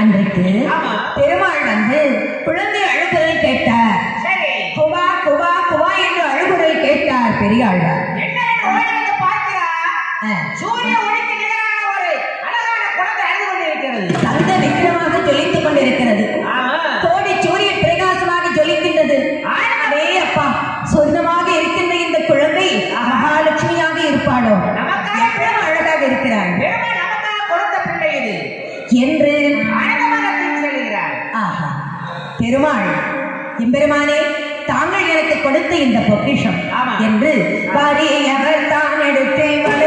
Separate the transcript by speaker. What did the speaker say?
Speaker 1: அன்றைக்கு
Speaker 2: ஆமா.
Speaker 1: பெருமாள் வந்து குழந்தை அழுகுரல் கேட்டார்
Speaker 2: சரி
Speaker 1: குவா குவா குவா என்று அழுகுரல் கேட்டார் பெரியாழ்வார்
Speaker 2: என்ன என்று ஓடி வந்து பார்க்கிறா
Speaker 1: ஆ.
Speaker 2: சூரிய ஒளிக்கு நிகரான ஒரு அழகான குழந்தை அழுது கொண்டிருக்கிறது
Speaker 1: தங்க விக்கிரமாக ஜொலித்துக் கொண்டிருக்கிறது
Speaker 2: ஆமா
Speaker 1: கோடி சூரிய பிரகாசமாக ஜொலிக்கின்றது அடே அப்பா சொந்தமாக இருக்கின்ற இந்த குழந்தை மகாலட்சுமியாக இருப்பாளோ
Speaker 2: நமக்காக
Speaker 1: எவ்வளவு அழகாக இருக்கிறாள்
Speaker 2: பெருமாள் நமக்காக கொடுத்த பிள்ளை இது
Speaker 1: என்று
Speaker 2: ஆனந்தமாக பிரித்து சொல்லுகிறார்
Speaker 1: ஆஹா பெருமாள் எம்பெருமானே தாங்கள் எனக்கு கொடுத்த இந்த பொக்கிஷம்
Speaker 2: ஆமா.
Speaker 1: என்று வாரியவர் தான் எடுத்தே வள